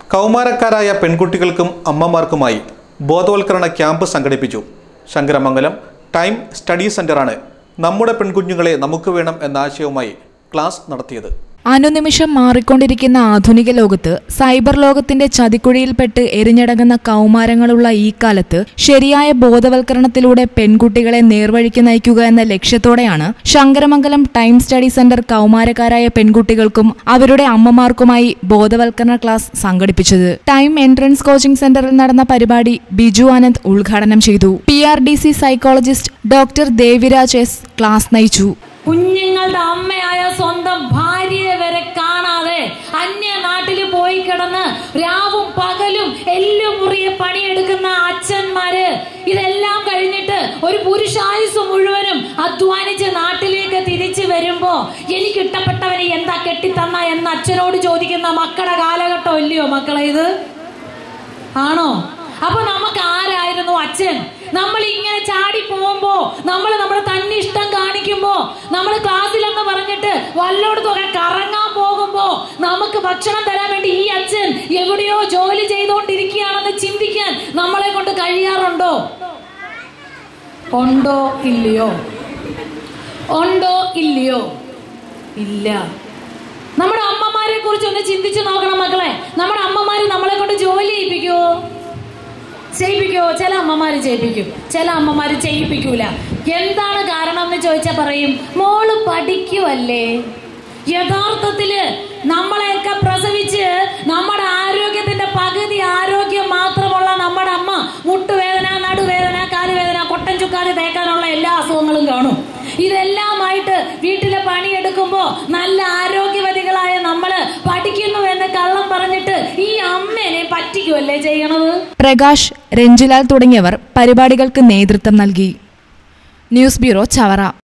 കൗമാരക്കാരായ പെൺകുട്ടികൾക്കും അമ്മമാർക്കുമായി ബോധവൽക്കരണ ക്യാമ്പ് സംഘടിപ്പിച്ചു ശങ്കരമംഗലം ടൈം സ്റ്റഡി സെന്ററാണ് നമ്മുടെ പെൺകുഞ്ഞുങ്ങളെ നമുക്ക് വേണം എന്ന ആശയവുമായി ക്ലാസ് നടത്തിയത് അനുനിമിഷം മാറിക്കൊണ്ടിരിക്കുന്ന ആധുനിക ലോകത്ത് സൈബർ ലോകത്തിന്റെ ചതിക്കുഴിയിൽപ്പെട്ട് എരിഞ്ഞടങ്ങുന്ന കൗമാരങ്ങളുള്ള ഈ കാലത്ത് ശരിയായ ബോധവൽക്കരണത്തിലൂടെ പെൺകുട്ടികളെ നേർവഴിക്ക് നയിക്കുക എന്ന ലക്ഷ്യത്തോടെയാണ് ശങ്കരമംഗലം ടൈം സ്റ്റഡി സെന്റർ കൗമാരക്കാരായ പെൺകുട്ടികൾക്കും അവരുടെ അമ്മമാർക്കുമായി ബോധവൽക്കരണ ക്ലാസ് സംഘടിപ്പിച്ചത് ടൈം എൻട്രൻസ് കോച്ചിംഗ് സെന്ററിൽ നടന്ന പരിപാടി ബിജു ആനന്ദ് ഉദ്ഘാടനം ചെയ്തു P R D C psychologist doctor Deviraj S class നയിച്ചു കുഞ്ഞുങ്ങളുടെ അമ്മയായ സ്വന്തം ഭാര്യയെ വരെ കാണാതെ അന്യ നാട്ടിൽ പോയി കിടന്ന് രാവും പകലും എല്ലും മുറിയെ പണിയെടുക്കുന്ന അച്ഛന്മാര് ഇതെല്ലാം കഴിഞ്ഞിട്ട് ഒരു പുരുഷായുസ് മുഴുവനും അധ്വാനിച്ച് നാട്ടിലേക്ക് തിരിച്ചു വരുമ്പോ എനിക്ക് ഇഷ്ടപ്പെട്ടവനെ എന്താ കെട്ടിത്തന്ന എന്ന് അച്ഛനോട് ചോദിക്കുന്ന മക്കളുടെ കാലഘട്ടം ഇല്ലയോ മക്കളെ ഇത് ആണോ അപ്പൊ നമുക്ക് ആരായിരുന്നു അച്ഛൻ നമ്മൾ ഇങ്ങനെ ചാടി പോകുമ്പോ നമ്മൾ നമ്മുടെ തന്നെ ഇഷ്ടം കാണിക്കുമ്പോ നമ്മൾ ക്ലാസ്സിലെന്ന് പറഞ്ഞിട്ട് വല്ലോടത്തൊക്കെ കറങ്ങാൻ പോകുമ്പോ നമുക്ക് ഭക്ഷണം തരാൻ വേണ്ടി ഈ അച്ഛൻ എവിടെയോ ജോലി ചെയ്തുകൊണ്ടിരിക്കുകയാണെന്ന് ചിന്തിക്കാൻ നമ്മളെ കൊണ്ട് കഴിയാറുണ്ടോ ഉണ്ടോ ഇല്ലയോ ഉണ്ടോ ഇല്ലയോ ഇല്ല നമ്മുടെ അമ്മമാരെ കുറിച്ച് ഒന്ന് ചിന്തിച്ചു നോക്കണം മക്കളെ നമ്മുടെ അമ്മമാര് നമ്മളെ കൊണ്ട് ജോലി ചെയ്യിപ്പിക്കുവോ ചെയ്യിപ്പിക്കുവോ ചില അമ്മമാര് ചെയ്യിപ്പിക്കും ചില അമ്മമാര് ചെയ്യിപ്പിക്കൂല എന്താണ് കാരണം എന്ന് ചോദിച്ചാൽ പറയും മോള് പഠിക്കുവല്ലേ യഥാർത്ഥത്തില് നമ്മളെയൊക്കെ പ്രസവിച്ച് നമ്മുടെ ആരോഗ്യത്തിന്റെ പകുതി ആരോഗ്യം മാത്രമുള്ള നമ്മുടെ അമ്മ മുട്ടുവേദന നടുവേദന കാലുവേദന കൊട്ടൻ ചുക്കാതി തേക്കാനുള്ള എല്ലാ അസുഖങ്ങളും കാണും ഇതെല്ലാമായിട്ട് വീട്ടിലെ പണിയെടുക്കുമ്പോ നല്ല ആരോഗ്യവതികളായ നമ്മള് പഠിക്കുന്നു എന്ന് കള്ളം പറഞ്ഞിട്ട് ഈ അമ്മേനെ പറ്റിക്കുമല്ലേ ചെയ്യണത് പ്രകാശ് രഞ്ജിലാൽ തുടങ്ങിയവർ പരിപാടികൾക്ക് നേതൃത്വം നൽകി ന്യൂസ് ബ്യൂറോ ചവറ